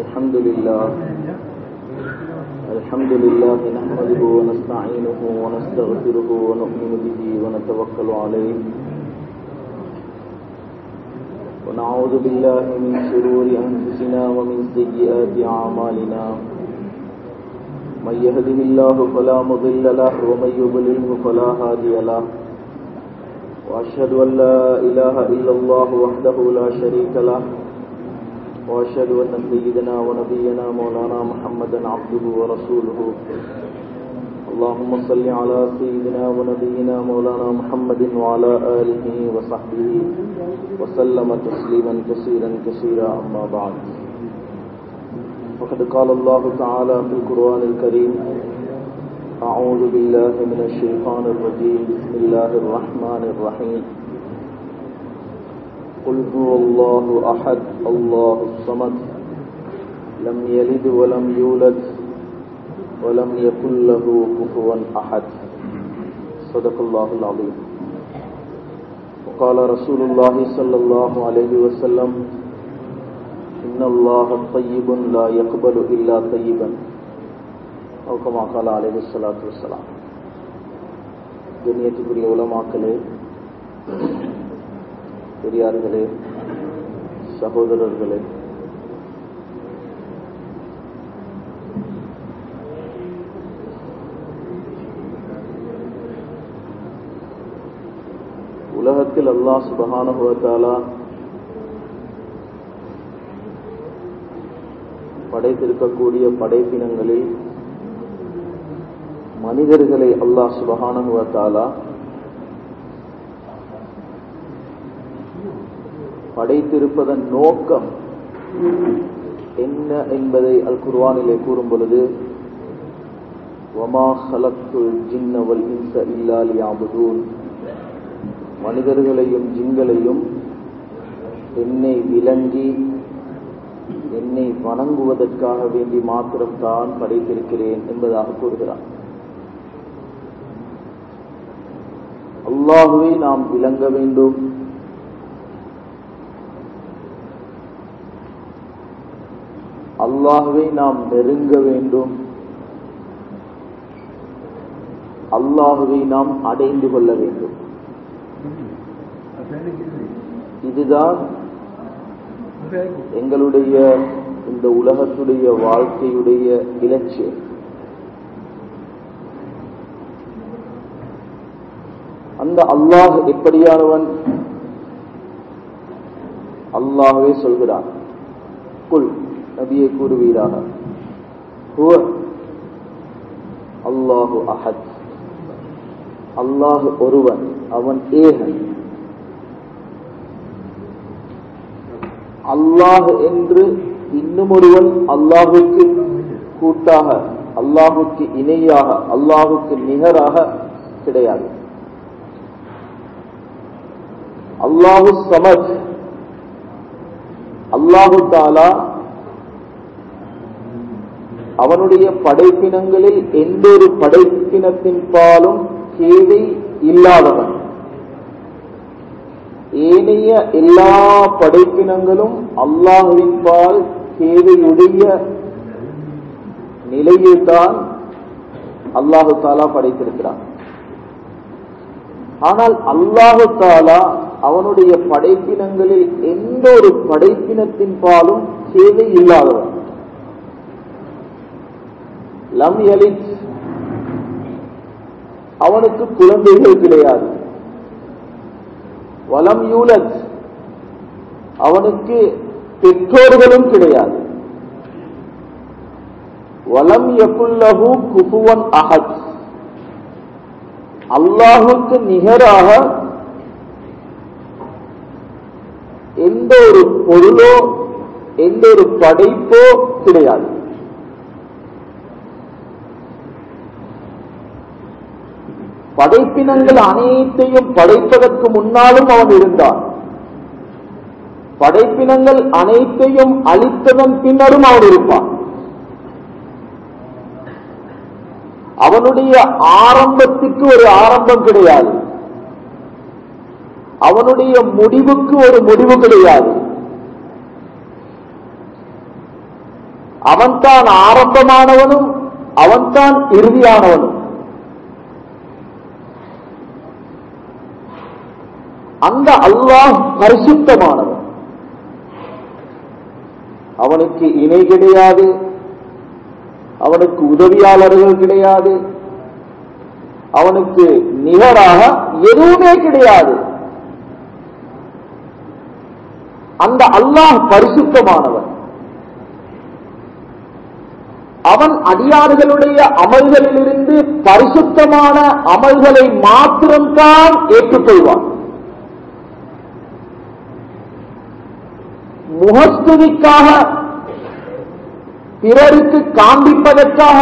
الحمد لله الحمد لله نحمده ونستعينه ونستغفره ونؤمن به ونتوكل عليه ونعوذ بالله من شرور أنفسنا ومن سيئات أعمالنا من يهده الله فلا مضل له ومن يضلله فلا هادي له وأشهد أن لا إله إلا الله وحده لا شريك له وأشهد أن سيدنا ونبينا مولانا محمدا عبده ورسوله اللهم صل على سيدنا ونبينا مولانا محمد وعلى آله وصحبه وسلم تسليما كثيرا كثيرا أما بعد فقد قال الله تعالى في القرآن الكريم أعوذ بالله من الشيطان الرجيم بسم الله الرحمن الرحيم قل هو الله أحد الله الصمد لم يلد ولم يولد ولم يكن له كفوا أحد صدق الله العظيم وقال رسول الله صلى الله عليه وسلم إن الله طيب لا يقبل إلا طيبا أو كما قال عليه الصلاة والسلام கண்ணியத்துக்குரிய உலமாக்களே பெரியார்களே சகோதரர்களே உலகத்தில் அல்லாஹ் சுபகானுபவத்தாலா படைத்திருக்கக்கூடிய படைப்பினங்களில் மனிதர்களை அல்லாஹ் சுபகானுபவத்தாலா படைத்திருப்பதன் நோக்கம் என்ன என்பதை அல் குர்வானிலே கூறும் பொழுது வமா ஹலத்துல் ஜின்னவல் இன்ச இல்லாலி ஆபுதூன் மனிதர்களையும் ஜிங்களையும் என்னை விளங்கி என்னை வணங்குவதற்காக வேண்டி மாத்திரம் தான் படைத்திருக்கிறேன் என்பதாக கூறுகிறார் அல்லாஹுவை நாம் விளங்க வேண்டும் அல்லாஹுவை நாம் நெருங்க வேண்டும் அல்லாஹுவை நாம் அடைந்து கொள்ள வேண்டும் இதுதான் எங்களுடைய இந்த உலகத்துடைய வாழ்க்கையுடைய இலட்சியம் அந்த அல்லாஹ் எப்படியானவன் அல்லாஹவே சொல்கிறான் குல் நபியை கூறுவீராக அல்லாஹு அஹத் அல்லாஹு ஒருவன் அவன் ஏகன் அல்லாஹ் என்று இன்னும் ஒருவன் அல்லாஹுக்கு கூட்டாக அல்லாஹுக்கு இணையாக அல்லாஹுக்கு நிகராக கிடையாது அல்லாஹு சமத் அல்லாஹு தாலா அவனுடைய படைப்பினங்களில் எந்த ஒரு படைப்பினத்தின் பாலும் தேவை இல்லாதவன் ஏனைய எல்லா படைப்பினங்களும் அல்லாஹுவின் பால் தேவையுடைய நிலையில்தான் அல்லாஹு தாலா படைத்திருக்கிறான் ஆனால் அல்லாஹு தாலா அவனுடைய படைப்பினங்களில் எந்த ஒரு படைப்பினத்தின் பாலும் தேவை இல்லாதவன் லம் எலித் அவனுக்கு குழந்தைகள் கிடையாது வலம் யூலத் அவனுக்கு பெற்றோர்களும் கிடையாது வலம் யகுல்லஹு குஃபுவன் அஹத் அல்லாஹுக்கு நிகராக எந்த ஒரு பொருளோ எந்த ஒரு படைப்போ கிடையாது படைப்பினங்கள் அனைத்தையும் படைப்பதற்கு முன்னாலும் அவன் இருந்தான் படைப்பினங்கள் அனைத்தையும் அழித்ததன் பின்னரும் அவன் இருப்பான் அவனுடைய ஆரம்பத்துக்கு ஒரு ஆரம்பம் கிடையாது அவனுடைய முடிவுக்கு ஒரு முடிவு கிடையாது அவன்தான் ஆரம்பமானவனும் அவன்தான் இறுதியானவனும் அந்த அல்லாஹ் பரிசுத்தமானவன் அவனுக்கு இணை கிடையாது அவனுக்கு உதவியாளர்கள் கிடையாது அவனுக்கு நிகராக எதுவுமே கிடையாது அந்த அல்லாஹ் பரிசுத்தமானவன் அவன் அடியார்களுடைய அமல்களிலிருந்து பரிசுத்தமான அமல்களை மாத்திரம்தான் ஏற்றுக்கொள்வான் முகஸ்துதிக்காக பிறருக்கு காண்பிப்பதற்காக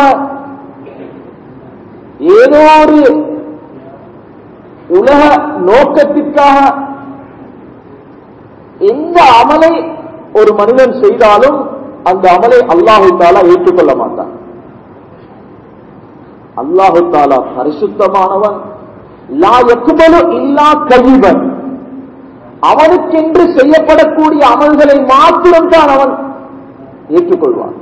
ஏதோ ஒரு உலக நோக்கத்திற்காக எந்த அமலை ஒரு மனிதன் செய்தாலும் அந்த அமலை அல்லாஹு தாலா ஏற்றுக்கொள்ள மாட்டான் அல்லாஹு தாலா பரிசுத்தமானவன் லா எக்குபலு இல்லா கழிவன் அவனுக்கென்று செய்யப்படக்கூடிய அமல்களை மாத்திரம்தான் அவன் ஏற்றுக்கொள்வான்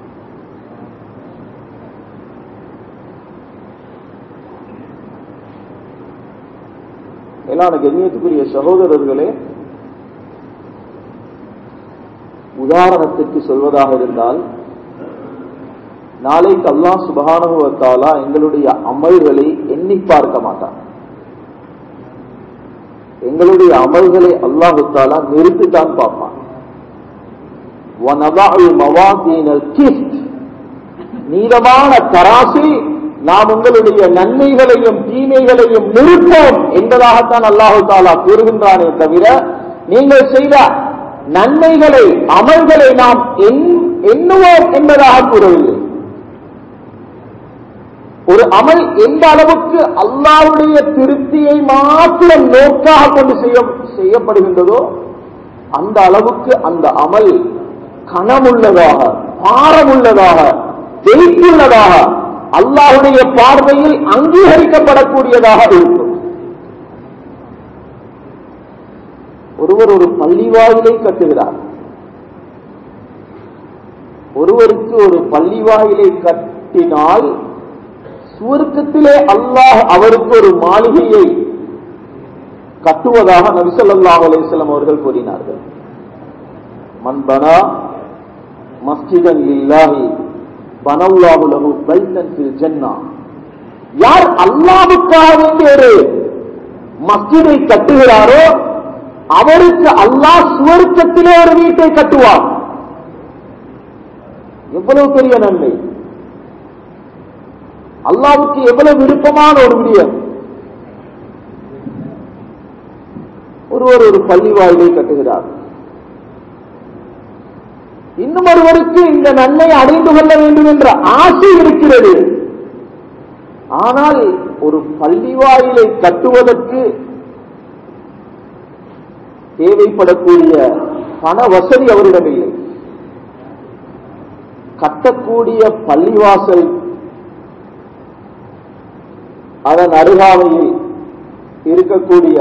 மேலான கண்ணியத்துக்குரிய சகோதரர்களே உதாரணத்துக்கு சொல்வதாக இருந்தால் நாளைக்கு அல்லாஹ் சுபகானுபவத்தாலா எங்களுடைய அமல்களை எண்ணி பார்க்க மாட்டான் எங்களுடைய அமல்களை அல்லாஹு தாலா நிறுத்தித்தான் பார்ப்பான் நீளமான தராசில் நாம் உங்களுடைய நன்மைகளையும் தீமைகளையும் நிறுத்தோம் என்பதாகத்தான் அல்லாஹு தாலா கூறுகின்றானே தவிர நீங்கள் செய்த நன்மைகளை அமல்களை நாம் எண்ணுவோம் என்பதாக கூறவில்லை ஒரு அமல் எந்த அளவுக்கு அல்லாவுடைய திருப்தியை மாத்திரம் நோக்காக கொண்டு செய்ய செய்யப்படுகின்றதோ அந்த அளவுக்கு அந்த அமல் கனமுள்ளதாக பாரமுள்ளதாக வெயிட்டுள்ளதாக அல்லாஹுடைய பார்வையில் அங்கீகரிக்கப்படக்கூடியதாக இருக்கும் ஒருவர் ஒரு பள்ளிவாயிலை கட்டுகிறார் ஒருவருக்கு ஒரு பள்ளிவாயிலை கட்டினால் சுவர்க்கத்திலே அல்லாஹ் அவருக்கு ஒரு மாளிகையை கட்டுவதாக நபிசல்லாஹ் அலிஸ்லாம் அவர்கள் கூறினார்கள் மண்பனா மஸ்ஜிதன் இல்லாஹி பனவுல்லாஹு லஹு பைத்தன் ஃபில் ஜன்னா யார் அல்லாவுக்காக வேண்டி ஒரு மஸ்ஜிதை கட்டுகிறாரோ அவருக்கு அல்லாஹ் சுவர்க்கத்திலே ஒரு வீட்டை கட்டுவார் எவ்வளவு பெரிய நன்மை அல்லாவுக்கு எவ்வளவு விருப்பமான ஒரு விடியம் ஒருவர் ஒரு பள்ளி வாயிலை கட்டுகிறார் இன்னும் ஒருவருக்கு இந்த நன்மை அடைந்து கொள்ள வேண்டும் என்ற ஆசை இருக்கிறது ஆனால் ஒரு பள்ளி வாயிலை கட்டுவதற்கு தேவைப்படக்கூடிய பண வசதி அவரிடம் இல்லை கட்டக்கூடிய பள்ளிவாசல் அதன் அருகாமையில் இருக்கக்கூடிய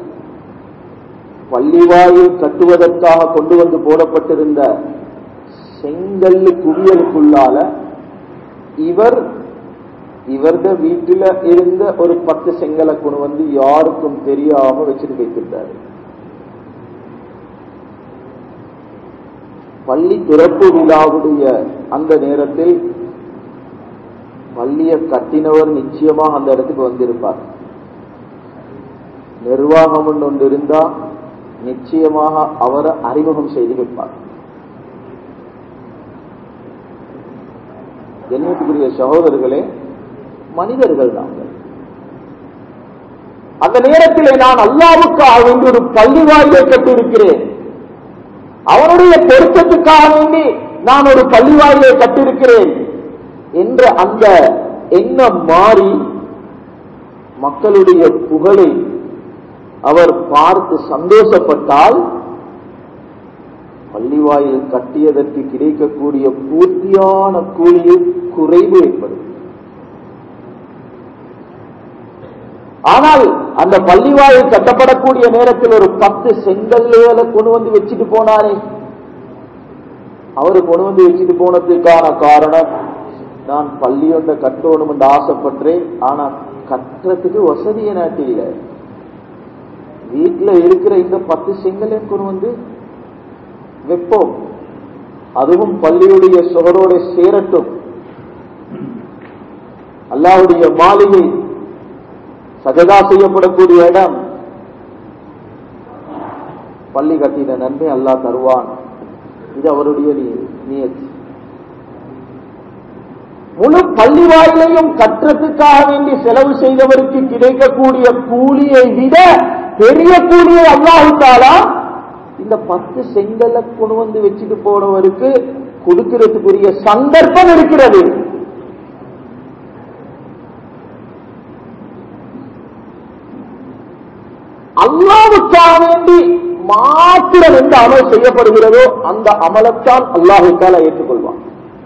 பள்ளிவாயில் கட்டுவதற்காக கொண்டு வந்து போடப்பட்டிருந்த செங்கல்லு குவியலுக்குள்ளால இவர் இவரது வீட்டில இருந்த ஒரு பத்து செங்கலை கொண்டு வந்து யாருக்கும் தெரியாம வச்சுட்டு வைத்திருந்தாரு பள்ளி திறப்பு விழாவுடைய அந்த நேரத்தில் பள்ளியை கட்டினவர் நிச்சயமாக அந்த இடத்துக்கு வந்திருப்பார் நிர்வாகம் ஒன்று இருந்தா நிச்சயமாக அவரை அறிமுகம் செய்து வைப்பார் என்னத்துக்குரிய சகோதரர்களே மனிதர்கள் நாங்கள் அந்த நேரத்தில் நான் அல்லாவுக்காக வேண்டி ஒரு பள்ளி வாயிலை கட்டியிருக்கிறேன் அவனுடைய பொருத்தத்துக்காக வேண்டி நான் ஒரு பள்ளி வாயிலை கட்டியிருக்கிறேன் என்ற அந்த எண்ணம் மாறி மக்களுடைய புகழை அவர் பார்த்து சந்தோஷப்பட்டால் பள்ளிவாயில் கட்டியதற்கு கிடைக்கக்கூடிய பூர்த்தியான கூலியில் குறைவு ஏற்படும் ஆனால் அந்த பள்ளிவாயில் கட்டப்படக்கூடிய நேரத்தில் ஒரு பத்து செங்கல்லுகளை கொண்டு வந்து வச்சுட்டு போனாரே அவரு கொண்டு வந்து வச்சுட்டு போனதுக்கான காரணம் நான் பள்ளி ஒன்றை கட்டணும் என்று ஆசைப்பட்டேன் ஆனா கட்டுறதுக்கு வசதிய நாட்டு இல்லை வீட்டுல இருக்கிற இந்த பத்து செங்கலையும் கொண்டு வந்து வைப்போம் அதுவும் பள்ளியுடைய சுவரோட சேரட்டும் அல்லாவுடைய மாளிகை சஜதா செய்யப்படக்கூடிய இடம் பள்ளி கட்டின நன்மை அல்லாஹ் தருவான் இது அவருடைய நியத்தி முழு பள்ளி வாயிலையும் கற்றத்துக்காக வேண்டி செலவு செய்தவருக்கு கிடைக்கக்கூடிய கூலியை விட பெரிய கூலியை அல்லாஹுத்தாலா இந்த பத்து செங்கல்ல கொண்டு வந்து வச்சுட்டு போனவருக்கு கொடுக்கிறதுக்குரிய சந்தர்ப்பம் இருக்கிறது அல்லாவுக்காக வேண்டி மாத்திரம் எந்த அமல் செய்யப்படுகிறதோ அந்த அமலத்தான் அல்லாஹு தாலா ஏற்றுக்கொள்வான்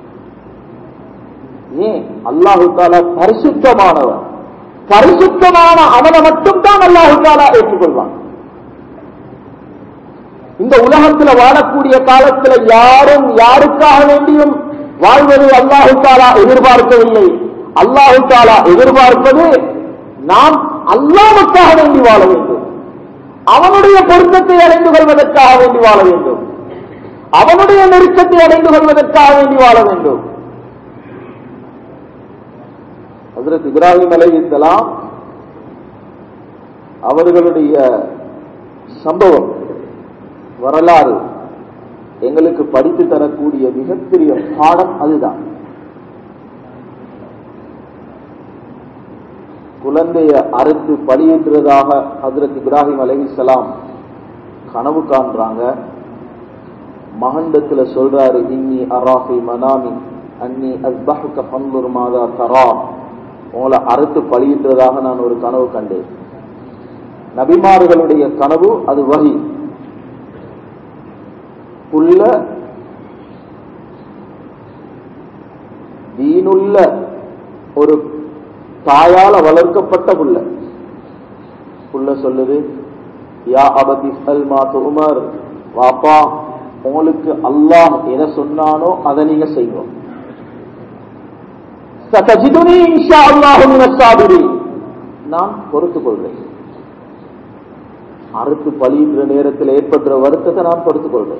ஏன் அல்லாஹு தாலா பரிசுத்தமானவர் பரிசுத்தமான அமலை மட்டும்தான் அல்லாஹு தாலா ஏற்றுக்கொள்வான் இந்த உலகத்துல வாழக்கூடிய காலத்துல யாரும் யாருக்காக வேண்டியும் வாழ்வதை அல்லாஹு தாலா எதிர்பார்க்கவில்லை அல்லாஹு தாலா எதிர்பார்ப்பது நாம் அல்லாவுக்காக வேண்டி வாழ வேண்டும் அவனுடைய பொருத்தத்தை அடைந்து கொள்வதற்காக வேண்டி வாழ வேண்டும் அவனுடைய நெருக்கத்தை அடைந்து கொள்வதற்காக வேண்டி வாழ வேண்டும் ஹசரத் இப்ராஹிம் அலைஹிஸ்ஸலாம் அவர்களுடைய சம்பவம் வரலாறு எங்களுக்கு படித்து தரக்கூடிய மிகப்பெரிய பாடம் அதுதான் குழந்தைய அறுத்து பலியிடுறதாக ஹசரத் இப்ராஹிம் அலைஹிஸ்ஸலாம் கனவு காண்றாங்க மகண்டத்துல சொல்றாரு இன்னி அராஃபி மனாமி அன்னி அஸ்பஹுக ஃபன்துர் மாதா தரா உங்களை அறுத்து பலியிடுறதாக நான் ஒரு கனவு கண்டேன் நபிமார்களுடைய கனவு அது வகி புல்ல தீனுள்ள ஒரு தாயால வளர்க்கப்பட்ட புள்ள புள்ள சொல்லுது யா அபதி மாத்து உமர் வாப்பா உங்களுக்கு அல்லாஹ் எதை சொன்னானோ அதை நீங்க செய்வோம் சதஜிதுனி இன்ஷா அல்லாஹு மினஸ் சாபிரீன். நான் பொறுத்துக் கொள்வேன் அறுத்து பலியின்ற நேரத்தில் ஏற்படுற வருத்தத்தை நான் பொறுத்துக் கொள்வேன்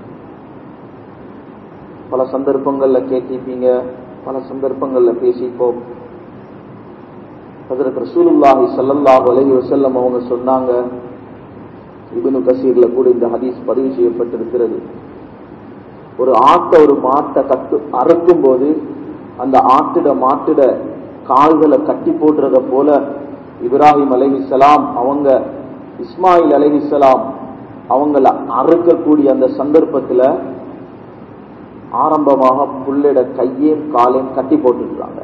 பல சந்தர்ப்பங்கள்ல கேட்டிருப்பீங்க பல சந்தர்ப்பங்கள்ல பேசிப்போம் ஹஜரத் ரசூலுல்லாஹி ஸல்லல்லாஹு அலைஹி வஸல்லம் அவங்க சொன்னாங்க இப்னு கசீர்ல கூட இந்த ஹதீஸ் பதிவு செய்யப்பட்டிருக்கிறது ஒரு ஆட்டை ஒரு மாட்டை கட்டு அறுக்கும் போது அந்த ஆட்டிட மாட்டிட கால்களை கட்டி போடுறத போல இப்ராஹிம் அலைஹிஸ்ஸலாம் அவங்க இஸ்மாயில் அலைஹிஸ்ஸலாம் அவங்கள அறுக்கக்கூடிய அந்த சந்தர்ப்பத்துல ஆரம்பமாக புள்ளிட கையையும் காலையும் கட்டி போட்டுருக்காங்க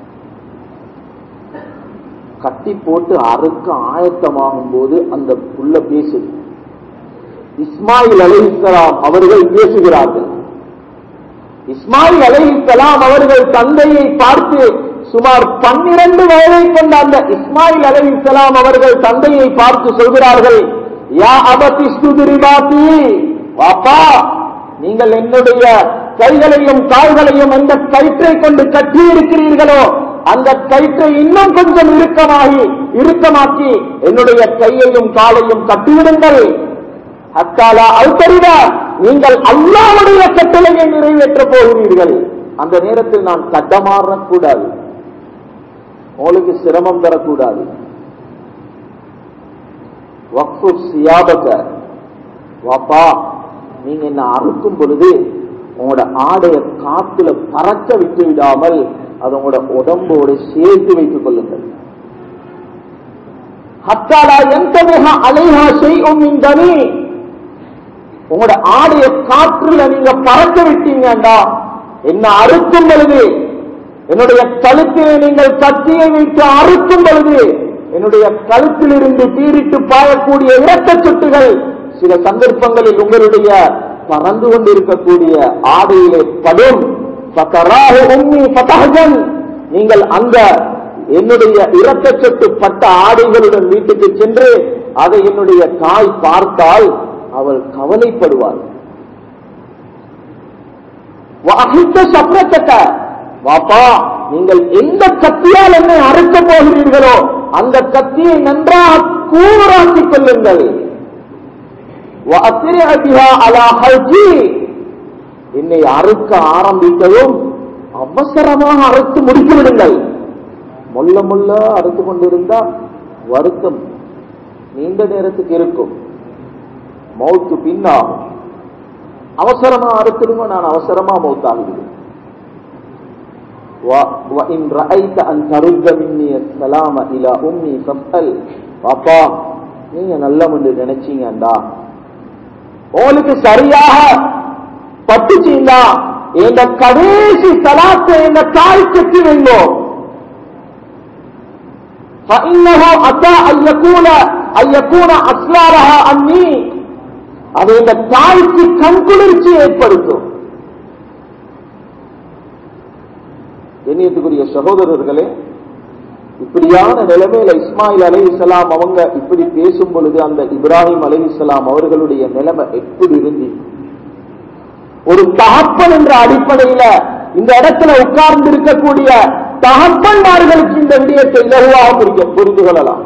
கட்டி போட்டு அறுக்க ஆயத்தமாகும் போது அந்த புள்ள பேசுது இஸ்மாயில் அலைஹிஸ்ஸலாம் அவர்கள் பேசுகிறார்கள் இஸ்மாயில் அலைஹிஸ்ஸலாம் அவர்கள் தந்தையை பார்த்து சுமார் பன்னிரண்டு வயதை கொண்ட அந்த இஸ்மாயில் அலைஹிஸ்ஸலாம் அவர்கள் தந்தையை பார்த்து சொல்கிறார்கள் யா அபதி ஸ்துதிரிமாத்தி வாப்பா நீங்கள் என்னுடைய கைகளையும் கால்களையும் எந்த கயிற்றை கொண்டு கட்டி இருக்கிறீர்களோ அந்த கயிற்றை இன்னும் கொஞ்சம் இறுக்கமாகி இறுக்கமாக்கி என்னுடைய கையையும் காலையும் கட்டிவிடுங்கள் அத்தாலா அல்தறிவ நீங்கள் அல்லாவுடைய கட்டளையை நிறைவேற்றப் போகிறீர்கள் அந்த நேரத்தில் நான் தட்டமாறக்கூடாது உங்களுக்கு சிரமம் தரக்கூடாது வக்ஃபு சியாபக வாப்பா நீங்க என்ன அறுக்கும் பொழுது உங்களோட ஆடைய காத்துல பறக்க விட்டு விடாமல் அது உங்களோட உடம்போடு சேர்த்து வைத்துக் கொள்ளுங்கள் ஹத்தாலா எந்த மிக அலைஹா செய்யும் இந்தனி உங்களோட ஆடைய காற்றுல நீங்க பறக்க விட்டீங்கடா என்ன அறுக்கும் பொழுது என்னுடைய கழுத்திலே நீங்கள் கத்தியை வைத்து அறுக்கும் பொழுது என்னுடைய கழுத்திலிருந்து பீரிட்டு பாயக்கூடிய இரத்த சொட்டுகள் சில சந்தர்ப்பங்களில் உங்களுடைய பறந்து கொண்டிருக்கக்கூடிய ஆடையிலே படும் ஃபதராஹு உம்மி ஃபதஹஜன். நீங்கள் அந்த என்னுடைய இரத்த சொட்டு பட்ட ஆடைகளுடன் வீட்டுக்கு சென்று அதை என்னுடைய தாய் பார்த்தால் அவள் கவலைப்படுவாள் வாகித்த சப்ரத்தை வாப்பா நீங்கள் எந்த கத்தியால் என்னை அறுக்க போகிறீர்களோ அந்த கத்தியை நன்றாக கூறாக்கிக் கொள்ளுங்கள் وَأَسْرِعْ بِهَا عَلَى حَجِّي. என்னை அறுக்க ஆரம்பித்ததும் அவசரமாக அறுத்து முடித்து விடுங்கள் முள்ள முள்ள அறுத்து கொண்டிருந்தா வருத்தம் நீண்ட நேரத்துக்கு இருக்கும் மௌத்து பின்னாகும் அவசரமா அறுத்துடுங்க நான் அவசரமா மௌத்தாகிவிடுவேன் و- وإن رأيت أن ترد مني السلام إلى أمي فاسأل பாப்பா நீங்க நல்ல நினைச்சீங்கடா உங்களுக்கு சரியாக பட்டுச்சீங்களா எங்க கடைசி சலாத்தை எங்க தாய்க்கு வைங்கோ فإنه أتى أن يكون أن يكون أسرارها عني அது எங்க தாய்க்கு கண்குளிர்ச்சி ஏற்படுத்தும் கண்ணியத்துக்குரிய சகோதரர்களே இப்படியான நிலைமையில இஸ்மாயில் அலைஹிஸ்ஸலாம் அவங்க இப்படி பேசும் பொழுது அந்த இப்ராஹிம் அலைஹிஸ்ஸலாம் அவர்களுடைய நிலைமை எப்படி இருந்து ஒரு தகப்பன் என்ற அடிப்படையில இந்த இடத்துல உட்கார்ந்து இருக்கக்கூடிய தகப்பன்மார்களுக்கு இந்த விடயத்தை இலகுவாக புரிக்க புரிந்து கொள்ளலாம்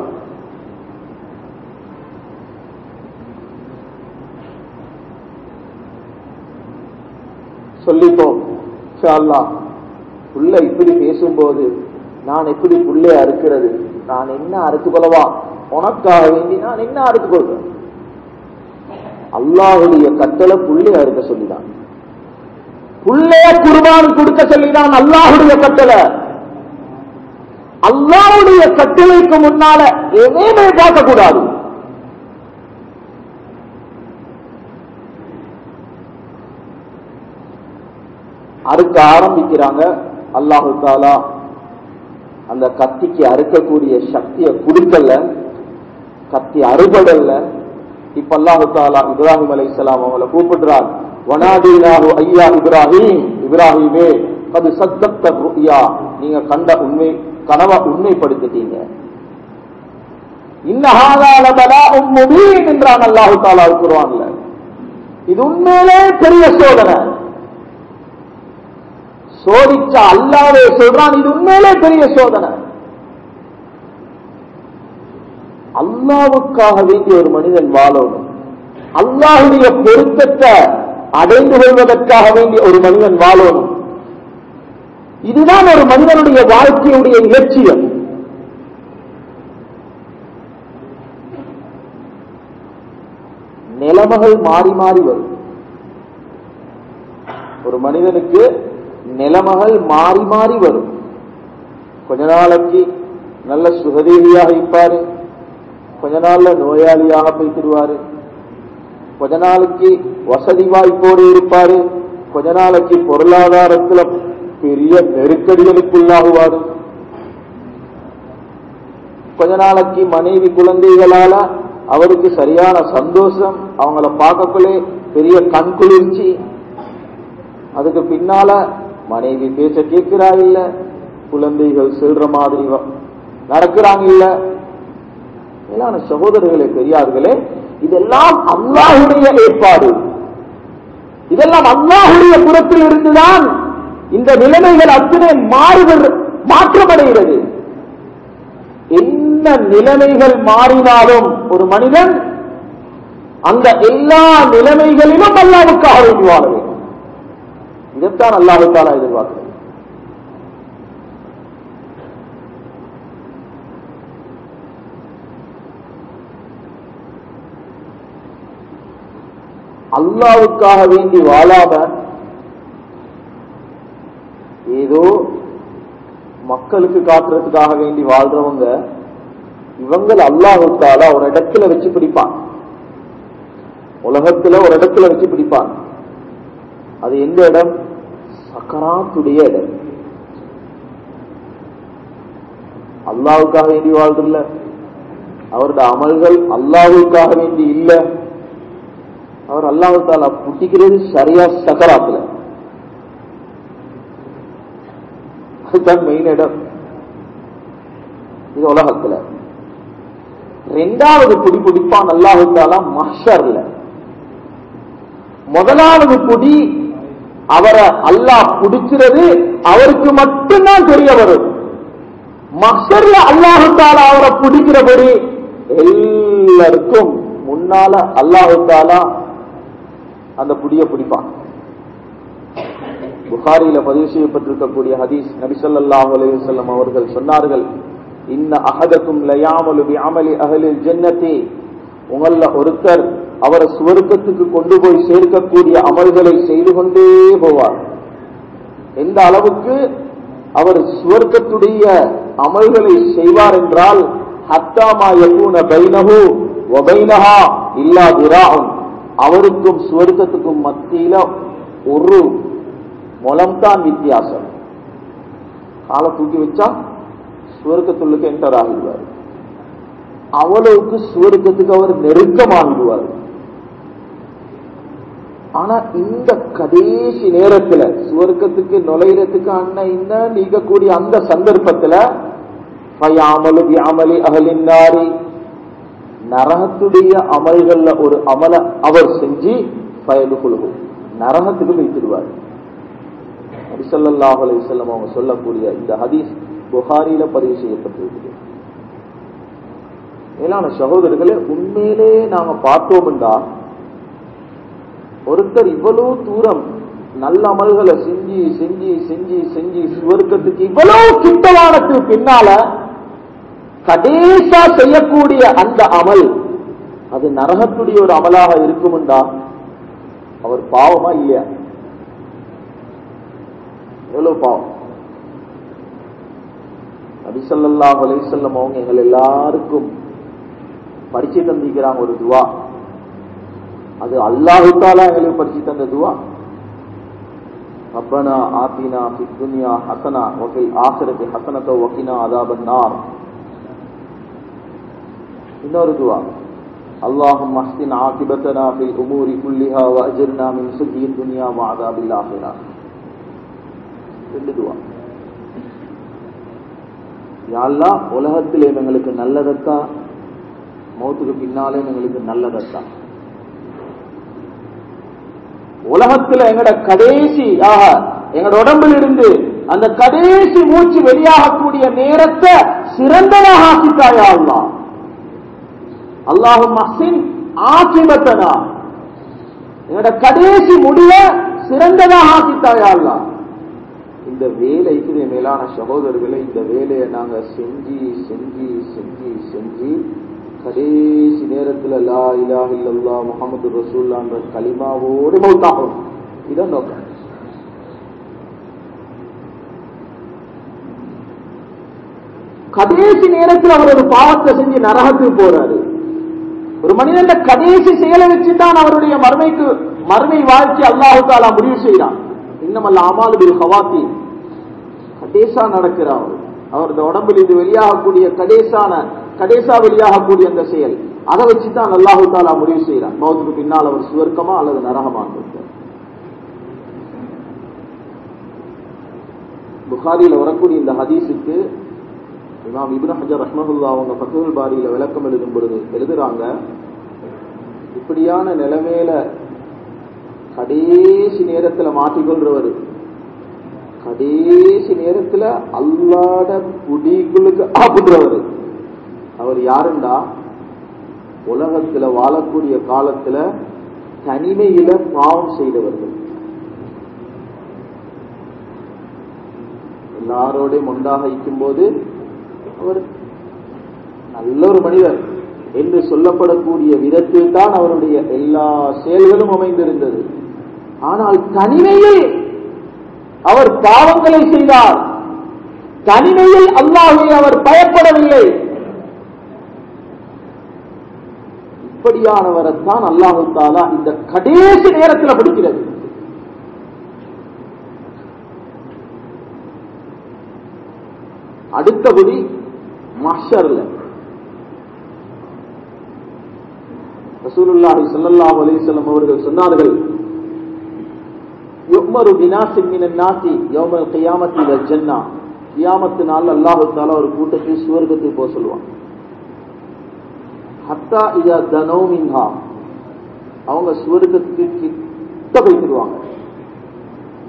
சொல்லிட்டோம் இன்ஷா அல்லாஹ் புள்ள இப்படி பேசும்போது நான் எப்படி புள்ளைய அறுக்கிறது நான் என்ன அறுத்து கொள்ளவா உனக்காக வேண்டி நான் என்ன அறுத்து கொள்வேன் அல்லாஹுடைய கட்டளை புள்ளைய அறுக்க சொல்லிதான் புள்ளைய குர்பான் கொடுக்க சொல்லிதான் அல்லாஹுடைய கட்டளை அல்லாஹுடைய கட்டளைக்கு முன்னால எதையுமே பார்க்க கூடாது அறுக்க ஆரம்பிக்கிறாங்க அல்லாஹு தாலா அந்த கத்திக்கு அறுக்கக்கூடிய சக்தியை கொடுக்கல கத்தி அறுபடல்ல இப்ப அல்லாஹு தாலா இப்ராஹிம் அலைஹிஸ்ஸலாம் அவங்கள கூப்பிடுறார் வனாதீனாஹு ஐயா இப்ராஹிம் இப்ராஹிமே அது சத்தத்த ருயா நீங்க கண்ட உண்மை கனவை உண்மைப்படுத்திட்டீங்க இன்னஹாதால பலாஉம் முபீன் என்றான் அல்லாஹு தாலா குர்ஆன்ல இது உண்மையிலே பெரிய சோதனை சோதிச்ச அல்லாவே சொல்றான் இது உண்மையிலே பெரிய சோதனை அல்லாவுக்காக வேண்டிய ஒரு மனிதன் வாழணும் அல்லாஹுடைய பொருத்தத்தை அடைந்து கொள்வதற்காக வேண்டிய ஒரு மனிதன் வாழணும் இதுதான் ஒரு மனிதனுடைய வாழ்க்கையுடைய இலட்சியம் நிலைமைகள் மாறி மாறி வரும் ஒரு மனிதனுக்கு நிலைமைகள் மாறி மாறி வரும் கொஞ்ச நாளைக்கு நல்ல சுகதேவியாக இருப்பாரு கொஞ்ச நாள்ல நோயாளியாக போய்த்திடுவாரு கொஞ்ச நாளைக்கு வசதி வாய்ப்போடு இருப்பாரு கொஞ்ச நாளைக்கு பொருளாதாரத்துல பெரிய நெருக்கடிகளுக்குள்ளாகுவாரு கொஞ்ச நாளைக்கு மனைவி குழந்தைகளால அவருக்கு சரியான சந்தோஷம் அவங்கள பார்க்கக்குள்ளே பெரிய கண் குளிர்ச்சி அதுக்கு பின்னால மனைவி பேச்ச கேட்கிறா இல்ல குழந்தைகள் செல்ற மாதிரி வ- நடக்கிறாங்க இல்ல மேலான சகோதரர்களே பெரியார்களே இதெல்லாம் அல்லாஹுடைய ஏற்பாடு இதெல்லாம் அல்லாஹுடைய புறத்தில் இருந்துதான் இந்த நிலைமைகள் அத்தனை மாறுதல் மாற்றமடைகிறது என்ன நிலைமைகள் மாறினாலும் ஒரு மனிதன் அந்த எல்லா நிலைமைகளிலும் அல்லாவுக்காக வேண்டி வாழ வேண்டும் இதைத்தான் அல்லாஹுத்தாலா எதிர்பார்க்கிறது அல்லாவுக்காக வேண்டி வாழாம ஏதோ மக்களுக்கு காட்டுறதுக்காக வேண்டி வாழ்றவங்க இவங்கள் அல்லாஹுத்தாலா ஒரு இடத்துல வச்சு பிடிப்பான் உலகத்துல ஒரு இடத்துல வச்சு பிடிப்பான் அது எந்த இடம் சக்கராத்துடைய இடம் அல்லாவுக்காக வேண்டி வாழ்றதில்ல அவருடைய அமல்கள் அல்லாவுக்காக வேண்டி இல்ல அவர் அல்லாஹு தாலா புட்டிக்கிறது சரியா சக்கராத்துல அதுதான் மெயின் இடம் இது உலகத்துல ரெண்டாவது புடி பிடிப்பான் அல்லாஹு தாலா மஹர்ல முதலாவது புடி அவரை அல்லாஹ் பிடிக்கிறது அவருக்கு மட்டும்தான் தெரிய வரும் மக்சர்ல அல்லாஹு தாலா அவரை பிடிக்கிறபடி எல்லாருக்கும் முன்னால அல்லாஹு தாலா அந்த புடிய பிடிப்பான் புகாரியில பதிவு செய்யப்பட்டிருக்கக்கூடிய ஹதீஸ் நபிசல்லாஹு அலைஹி வஸல்லம் அவர்கள் சொன்னார்கள் இன்ன அஹதக்கும் லயாமலு பிஅமலி அஹலில் ஜன்னதி உங்கள ஒருத்தர் அவரை சுவர்க்கத்துக்கு கொண்டு போய் சேர்க்கக்கூடிய அமல்களை செய்து கொண்டே போவார் எந்த அளவுக்கு அவர் சுவர்க்கத்துடைய அமல்களை செய்வார் என்றால் ஹத்தாமா யகூன பைனஹு வபைனஹா இல்லா திராஉன் அவருக்கும் சுவர்க்கத்துக்கும் மத்தியில ஒரு முலம்தான் வித்தியாசம் காலை தூக்கி வச்சா சுவர்க்கத்துள்ளுக்கு என்டர் ஆகிடுவார் அவ்வளவுக்கு சுவர்க்கத்துக்கு அவர் நெருக்கமாகிடுவார் ஆனா இந்த கடைசி நேரத்துல சுவர்க்கத்துக்கு நுழையிறதுக்கு அண்ணன் இந்த நீக்கக்கூடிய அந்த சந்தர்ப்பத்துல ஃபயாமலு பிஅமலி அஹலின் நாரி நரகத்துடைய அமல்கள்ல ஒரு அமல அவர் செஞ்சு பயனுக்குழுகும் நரகத்துக்கு வைத்திடுவார் நபிசல்லாஹ் அலையம் அவங்க சொல்லக்கூடிய இந்த ஹதீஸ் புகாரில பதிவு செய்யப்பட்டிருக்குது மேலான சகோதரர்களே உண்மையிலே நாம பார்த்தோம்டா ஒருத்தர் இவ்வளவு தூரம் நல்ல அமல்களை செஞ்சு செஞ்சு செஞ்சு செஞ்சு சுவர்க்கத்துக்கு இவ்வளவு கிட்டவானத்துக்கு பின்னால கடைசா செய்யக்கூடிய அந்த அமல் அது நரகத்துடைய ஒரு அமலாக இருக்கும்டா அவர் பாவமா இல்லையா எவ்வளவு பாவம் நபிசல்லா அலைசல்லம் அவங்க எங்கள் எல்லாருக்கும் படிச்சு தந்திக்கிறாங்க ஒரு துவா அது அல்லாஹு தாலா எங்களுக்கு படிச்சு தந்த துவா ரப்பனா ஆத்தினா ஃபி துன்யா ஹசனா வஃபில் ஆখিরাতি ஹசனத வகினா அதாபன் நார் இன்னொரு துவா اللهم احسن عاقبتنا في الامور كلها واجرنا من خزي الدنيا وعذاب الاخره ரெண்டு துவா யாழ்லா உலகத்திலே எங்களுக்கு நல்லதத்தா மௌத்துக்கு பின்னாலே எங்களுக்கு நல்லதத்தா உலகத்துல எங்கட கடைசி ஆக எங்கட உடம்பில் இருந்து அந்த கடைசி மூச்சு வெளியாகக்கூடிய நேரத்தை சிறந்ததாக ஆக்கித்தாயா அல்லா அல்லாஹும் மஹ்சின் ஆக்கிபத்தனா எங்கட கடைசி முடிவ சிறந்ததாக ஆக்கித்தாயா அல்லா இந்த வேலைக்கு மேலான சகோதரர்களை இந்த வேலையை நாங்க செஞ்சு செஞ்சு செஞ்சு செஞ்சு கடைசி நேரத்துல லா இலா இல்லல்லா முகமது ரசூல்லான்ற கலிமாவோடு மௌத்தாகும் இதான் நோக்கம் கடைசி நேரத்தில் அவர் ஒரு பாவத்தை செஞ்சு நரகத்துக்கு போறாரு ஒரு மனிதன் கடைசி செயலை வச்சுதான் அவருடைய மறுமைக்கு மறுமை வாழ்க்கை அல்லாஹு தாலா முடிவு செய்யறான் இன்னமல்ல அமாலு பில் ஹவாத்தி கடைசா நடக்கிறார் அவர் அவரது உடம்பில் இது வெளியாகக்கூடிய கடைசான கடைசா வெளியாகக்கூடிய அந்த செயல் அதை வச்சுதான் அல்லாஹு தாலா முடிவு செய்யறான் மௌத்துக்கு பின்னால் அவர் சுவர்க்கமா அல்லது நரகமா புகாரியில் வரக்கூடிய இந்த ஹதீஸுக்கு இமாம் இப்னு ஹஜர் ரஹ்மஹுல்லா அவங்க ஃபத்துல் பாரியில விளக்கம் எழுதும் பொழுது எழுதுறாங்க இப்படியான நிலைமையில கடைசி நேரத்துல மாட்டிக்கொள்றவர் கடைசி நேரத்துல அல்லாட குடிகளுக்கு ஆப்புன்றவர் அவர் யாருண்டா உலகத்துல வாழக்கூடிய காலத்துல தனிமையில பாவம் செய்தவர்கள் எல்லாரோடையும் ஒன்றாக இருக்கும்போது அவர் நல்ல ஒரு மனிதர் என்று சொல்லப்படக்கூடிய விதத்தில் தான் அவருடைய எல்லா செயல்களும் அமைந்திருந்தது ஆனால் தனிமையில் அவர் பாவங்களை செய்தார் தனிமையில் அல்லாஹை அவர் பயப்படவில்லை இப்படியானவரைத்தான் அல்லாஹு தாலா இந்த கடைசி நேரத்தில் பிடிக்கிறது அடுத்தபடி மஷர்ல ரசூலுல்லாஹி ஸல்லல்லாஹு அலைஹி வஸல்லம் அவர்கள் சொன்னார்கள் யுக்மரு பினாசின் மினன் நாசி யௌமல் கியாமத்தி இலல் ஜன்னா கியாமத்து நாள் அல்லாஹ் தஆலா ஒரு கூட்டத்தை சுவர்க்கத்துக்கு போக சொல்லுவான் ஹத்தா இதா தனோ மின்ஹா அவங்க சுவர்க்கத்துக்கு கிட்ட போய்க்கிடுவாங்க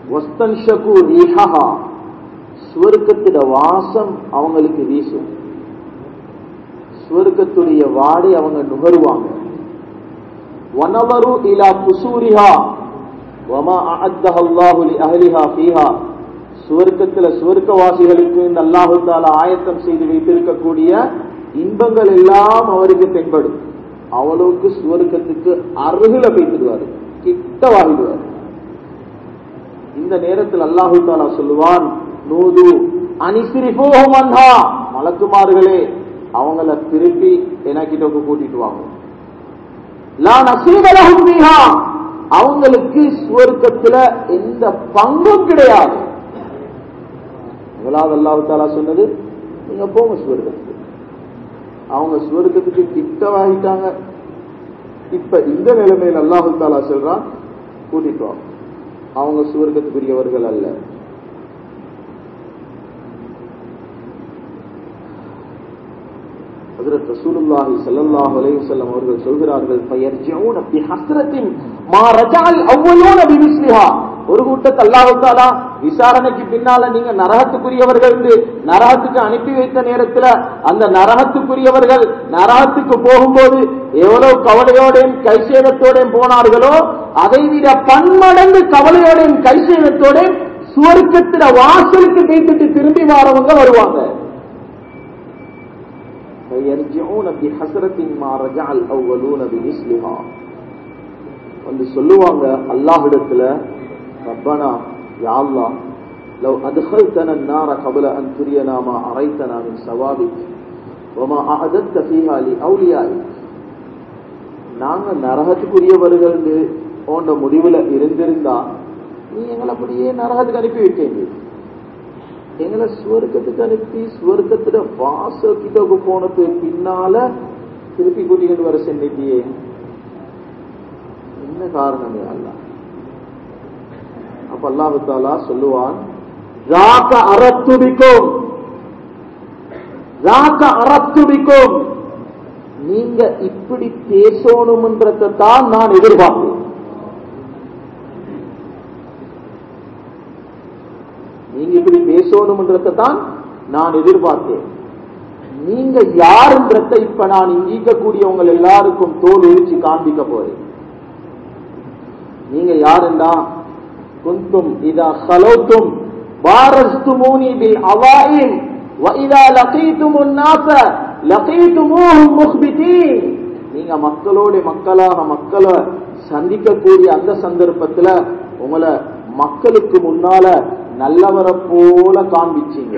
வஸ்தன்ஷகு ரீஹஹா சுவர்க்கத்திட வாசம் அவங்களுக்கு வீசும் சுவர்க்கத்துடைய வாடை அவங்க நுகருவாங்க வனவரு இலா குசூரிஹா வமா அஅத்தஹ அல்லாஹு லி அஹ்லிஹா ஃபீஹா சுவர்க்கத்துல சுவர்க்கவாசிகளுக்கு இந்த அல்லாஹு தாலா ஆயத்தம் செய்து வைத்திருக்கக்கூடிய இன்பங்கள் எல்லாம் அவருக்கு தென்படும் அவளுக்கு சுவர்க்கத்துக்கு அருகில பேசிடுவாரு கிட்ட வாங்கிடுவார் இந்த நேரத்தில் அல்லாஹு தாலா சொல்லுவான் நூது அனிசிரிபோகமன்ஹா மலக்குமார்களே அவங்கள திருப்பி எனக்கிட்ட கூட்டிட்டு வாங்க லா நசீபலஹும் பிஹா அவங்களுக்கு சுவர்க்கத்துல எந்த பங்கும் கிடையாது முதலாவது அல்லாஹு தாலா சொன்னது நீங்க போங்க சுவர்க்கத்துக்கு அவங்க சுவர்க்கத்துக்கு கிட்டவாகிட்டாங்க இப்ப இந்த நிலைமையில் அல்லாஹு தாலா சொல்றான் கூட்டிட்டு வாங்க அவங்க சுவர்க்கத்துக்குரியவர்கள் அல்ல ஹஜ்ரத் ரசூலுல்லாஹி ஸல்லல்லாஹு அலைஹி வஸல்லம் அவர்கள் சொல்கிறார்கள் ஃபயர்ஜூன பி ஹஸ்ரத்தின் மா ரஜால் அவ்வலூன பிமிஸ்லிஹா ஒரு கூட்டத்தை அல்லாஹ் தஆலா விசாரணைக்கு பின்னால நீங்க நரகத்துக்குரியவர்கள் என்று நரகத்துக்கு அனுப்பி வைத்த நேரத்துல அந்த நரகத்துக்குரியவர்கள் நரகத்துக்கு போகும்போது எவ்வளவு கவலையோடையும் கைசேதத்தோடையும் போனார்களோ அதை விட பன்மடங்கு கவலையோடையும் கைசேதத்தோடையும் சுவர்க்கத்தில வாசலுக்கு வைத்துட்டு திரும்பி வாரவங்க வருவாங்க فيرجعون بحسرة ما رجع الأولون بمثلها வந்து சொல்லுவாங்க அல்லாஹ்விடத்துல ரப்பனா யா அல்லாஹ் لو أدخلتنا النار قبل أن ترينا ما أريتنا من ثوابك وما أعددت فيها لأوليائك நாங்க நரகத்துக்குரியவர்கள் போன்ற முடிவுல இருந்திருந்தா நீ எங்களை அப்படியே நரகத்துக்கு அனுப்பி வைக்கேங்க எங்களை சுவர்க்கத்துக்கு அனுப்பி சுவர்க்கத்துல வாசல் கிட்ட போனது பின்னால திருப்பி கூட்டிக்கிட்டு வர சென்னிட்டியே என்ன காரணமே அல்ல அப்ப அல்லாஹு தாலா சொல்லுவான் ராக்க அறத்துபிக்கும் ராக்க அறத்துபிக்கும் நீங்க இப்படி பேசணும்ன்றதை தான் நான் எதிர்பார்ப்பேன் நீங்க இப்படி பேசணும்ன்றதை தான் நான் எதிர்பார்த்தேன் நீங்க யாருன்றத இப்ப நான் இங்கிக்கக்கூடியவங்க எல்லாருக்கும் தோல் உரிச்சு காண்பிக்க போறேன் நீங்க யாருண்டா குந்தும் இதா ஹலோத்தும் பாரஸ்துமூனி பில் அவாயின் وَإِذَا لَقِيتُمُ النَّاسَ لَقِيتُمُوهُمْ مُخْبِتِينَ நீங்க மக்களோட மக்களாக மக்களை சந்திக்கக்கூடிய அந்த சந்தர்ப்பத்துல உங்களை மக்களுக்கு முன்னால நல்லவரை போல காண்பிச்சீங்க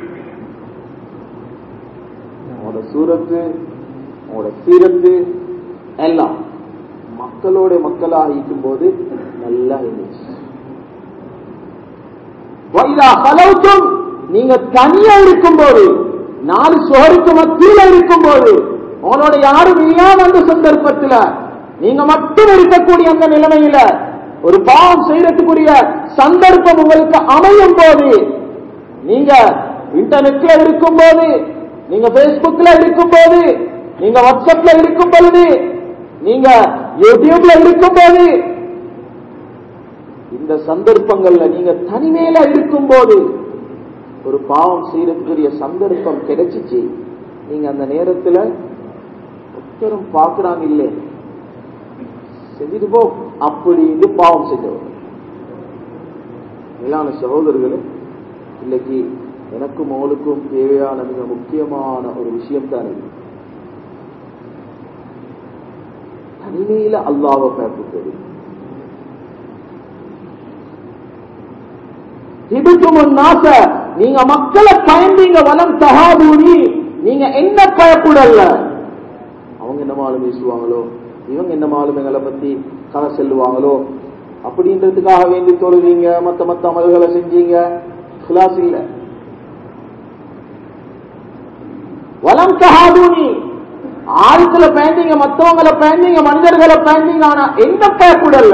உங்களோட சூரத்து உங்களோட சீரத்து எல்லாம் மக்களோட மக்களாக இருக்கும் போது நல்லா இருந்துச்சு வைதா கலவுக்கும் நீங்க தனியா இருக்கும்போது நாலு சுவருக்கு மத்தியில இருக்கும்போது உங்களோட யாரும் இல்லாம அந்த சந்தர்ப்பத்துல நீங்க மட்டும் இருக்கக்கூடிய அந்த நிலைமையில ஒரு பாவம் செய்யறதுக்குரிய சந்தர்ப்பம் உங்களுக்கு அமையும் போது நீங்க இன்டர்நெட்ல இருக்கும் போது நீங்க பேஸ்புக்ல இருக்கும் போது நீங்க வாட்ஸ்அப்ல இருக்கும் பொழுது நீங்க யூடியூப்ல இருக்கும் போது இந்த சந்தர்ப்பங்கள்ல நீங்க தனிமையில இருக்கும் போது ஒரு பாவம் செய்யறதுக்குரிய சந்தர்ப்பம் கிடைச்சிச்சு நீங்க அந்த நேரத்துல ஒருத்தரும் பாக்குறாங்க இல்லே செஞ்சுட்டு போ அப்படின்னு பாவம் செஞ்சவர் மேலான சகோதரர்களே இன்னைக்கு எனக்கும் அவளுக்கும் தேவையான மிக முக்கியமான ஒரு விஷயம் தான் இது தனிமையில அல்லாவை பயப்படுறது திபுத்தும் நாச நீங்க மக்களை பயந்தீங்க வலம் தகாதூனி நீங்க என்ன பயப்படல அவங்க என்ன மாலும் பேசுவாங்களோ இவங்க என்ன மாலும் எங்களை பத்தி கதை செல்லுவாங்களோ அப்படின்றதுக்காக வேண்டி தொழுவீங்க மத்த மத்த அமல்களை செஞ்சீங்க கிளாஸ் இல்ல வலம் தகாதூனி ஆட்களை பயந்தீங்க மத்தவங்களை பயந்தீங்க மனிதர்களை பயந்தீங்க ஆனா என்ன பயப்படல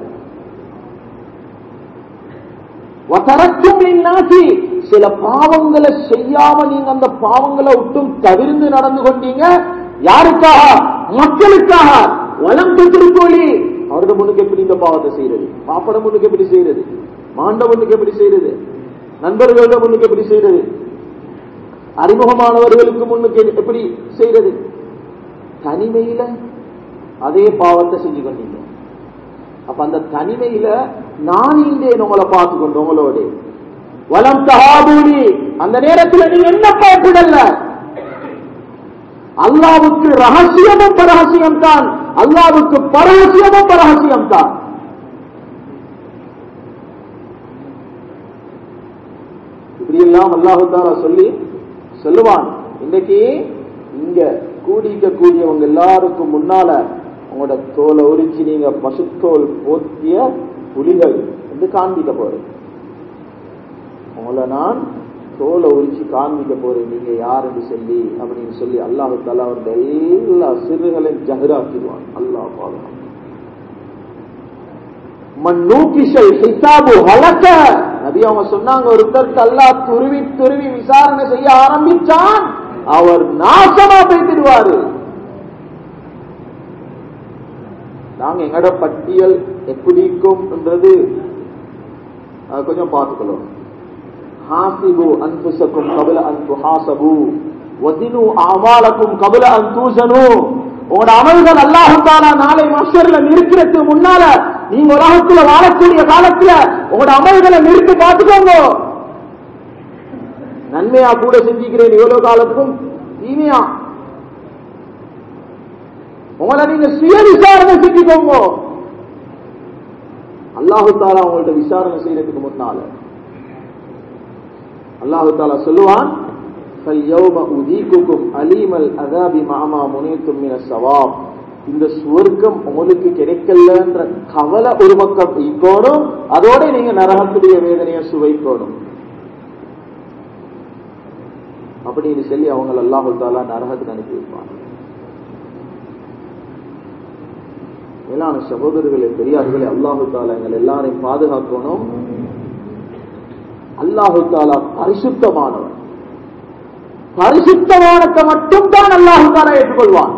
நாசி சில பாவங்களை செய்யாம நீங்க அந்த பாவங்களை விட்டும் தவிர்ந்து நடந்து கொண்டீங்க யாருக்காக மக்களுக்காக வளம் பெற்றிருக்கோழி அவரோட முன்னுக்கு எப்படி இந்த பாவத்தை செய்யறது பாப்பட முன்னுக்கு எப்படி செய்யறது மாண்ட முன்னுக்கு எப்படி செய்யறது நண்பர்களோட முன்னுக்கு எப்படி செய்யறது அறிமுகமானவர்களுக்கு முன்னுக்கு எப்படி செய்யறது தனிமையில அதே பாவத்தை செஞ்சு கொண்டீங்க அப்ப அந்த தனிமையில நான் இந்தேன் உங்களை பார்த்து கொண்டு உங்களோட வலம் தகாபூரி அந்த நேரத்தில் நீங்க என்ன பயப்படல அல்லாவுக்கு ரகசியமும் பரகசியம் தான் அல்லாவுக்கு பரகசியமும் பரகசியம் தான் இப்படியெல்லாம் அல்லாஹு தாலா சொல்லி சொல்லுவான் இன்னைக்கு இங்க கூடிக்க கூடியவங்க எல்லாருக்கும் முன்னால உங்களோட தோலை உரிச்சு நீங்க பசுத்தோல் போத்திய புலிகள் என்று காண்பிக்க போறேன் உங்களை நான் தோலை உரிச்சு காண்பிக்க போறேன் நீங்க யார் என்று சொல்லி அப்படின்னு சொல்லி அல்லாஹு தாலா அவருடைய எல்லா சிறுகளையும் ஜஹராக்கிடுவான் அல்லாஹ் பாதுகாப்பு மண்ணூக்கிஷல் ஹிசாபு ஹலக்க நபி அவங்க சொன்னாங்க ஒருத்தருக்கு அல்லாஹ் துருவி துருவி விசாரணை செய்ய ஆரம்பிச்சான் அவர் நாசமா பேசிடுவாரு நாங்க எங்கட பட்டியல் எப்படி இருக்கும்ன்றது கொஞ்சம் பார்த்துக்கலாம் ஹாசிபு அன்புசக்கும் கபல அன்பு ஹாசபு வதினு அமாலக்கும் கபல அந்தூசனு உங்களோட அமல்கள் அல்லாஹுத்தாலா நாளை மஷர்ல நிறுத்துறதுக்கு முன்னால நீங்க உலகத்துல வாழக்கூடிய காலத்துல உங்களோட அமல்களை நிறுத்தி பார்த்துக்கோங்க நன்மையா கூட செஞ்சுக்கிறேன் எவ்வளவு காலத்துக்கும் தீமையா உங்களை நீங்க சுய விசாரணை செஞ்சுக்கோங்க அல்லாஹு தாலா உங்கள்ட்ட விசாரணை செய்யறதுக்கு முன்னால அல்லாஹு தாலா சொல்லுவான் فَالْيَوْمَ أُذِيقُكُمْ أَلِيمَ الْعَذَابِ مَعَ مَا مُنِيتُم مِّنَ الثَّوَابِ இந்த சுவர்க்கம் உங்களுக்கு கிடைக்கலன்ற கவலை ஒரு பக்கம் ஈக்கோடும் அதோட நீங்க நரகத்துடைய வேதனையை சுவைக்கோடும் அப்படின்னு சொல்லி அவங்க அல்லாஹு தாலா நரகத்துக்கு அனுப்பி வைப்பாங்க மேலான சகோதரர்களே பெரியார்களே அல்லாஹு தாலா எங்கள் எல்லாரையும் பாதுகாக்கணும் அல்லாஹு தாலா பரிசுத்தமானவன் பரிசுத்தமானத்தை மட்டும் தான் அல்லாஹு தாலா ஏற்றுக்கொள்வான்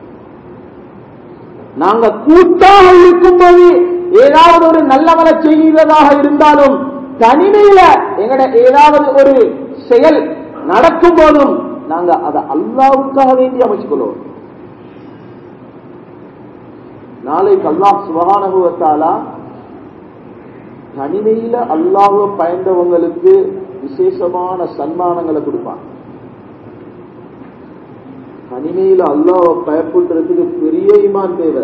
நாங்க கூட்டாக இருக்கும்போது ஏதாவது ஒரு நல்லவனை செய்கிறதாக இருந்தாலும் தனிமையில எங்கட ஏதாவது ஒரு செயல் நடக்கும் போதும் நாங்க அதை அல்லாவுக்காக வேண்டி அமைச்சுக்கொள்வோம் நாளைக்கு அல்லாஹ் சுபகானுபவத்தாலா தனிமையில அல்லாஹுவ பயந்தவங்களுக்கு விசேஷமான சன்மானங்களை கொடுப்பான் தனிமையில அல்லாஹ் பயப்படுறதுக்கு பெரிய இமான் தேவை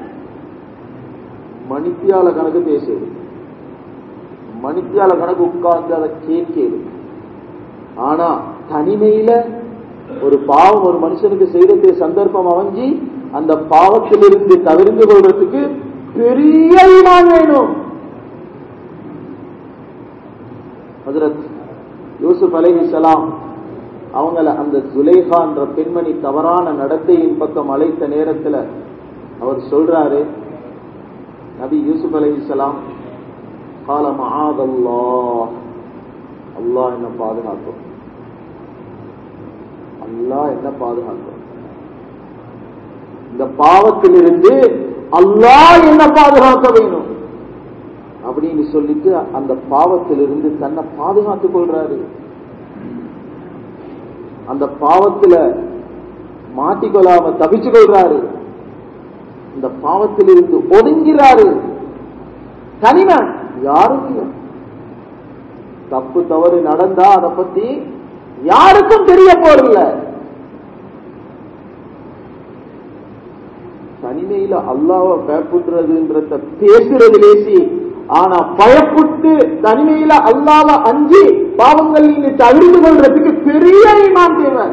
மணித்தியால கணக்கு பேசுது மணித்தியால கணக்கு உட்கார்ந்து அதை கேட்கிறது ஆனா தனிமையில ஒரு பாவம் ஒரு மனுஷனுக்கு செய்யறதுக்கு சந்தர்ப்பம் அமைஞ்சி அந்த பாவத்திலிருந்து தவிர்ந்து கொள்றதுக்கு பெரிய ஈமான் வேணும் ஹசரத் யூசுப் அலைஹிஸ்ஸலாம் அவங்கள அந்த ஜுலேஹா என்ற பெண்மணி தவறான நடத்தையின் பக்கம் அழைத்த நேரத்துல அவர் சொல்றாரு நபி யூசுப் அலைஹிஸ்ஸலாம் கால மகாதல்லாஹ் அல்லாஹ் என்ன பாதுகாக்கும் அல்லாஹ் என்ன பாதுகாக்கும் இந்த பாவத்திலிருந்து அல்லாஹ் என்ன பாதுகாக்க வேணும் அப்படின்னு சொல்லிட்டு அந்த பாவத்திலிருந்து தன்னை பாதுகாத்துக் கொள்றாரு அந்த பாவத்துல மாட்டிக்கொள்ளாம தவிச்சு கொள்றாரு இந்த பாவத்திலிருந்து ஒதுங்கிறாரு தனிமை யாரும் இல்லை தப்பு தவறு நடந்தா அதை பத்தி யாருக்கும் தெரிய போறதில்ல தனிமையில அல்லாவ பயப்படுறதுன்றத பேசுறது லேசி ஆனா பயப்பட்டு தனிமையில அல்லாவ அஞ்சி பாவங்கள் நீங்க தவிர்த்து கொள்றதுக்கு பெரிய ஈமான் தேவை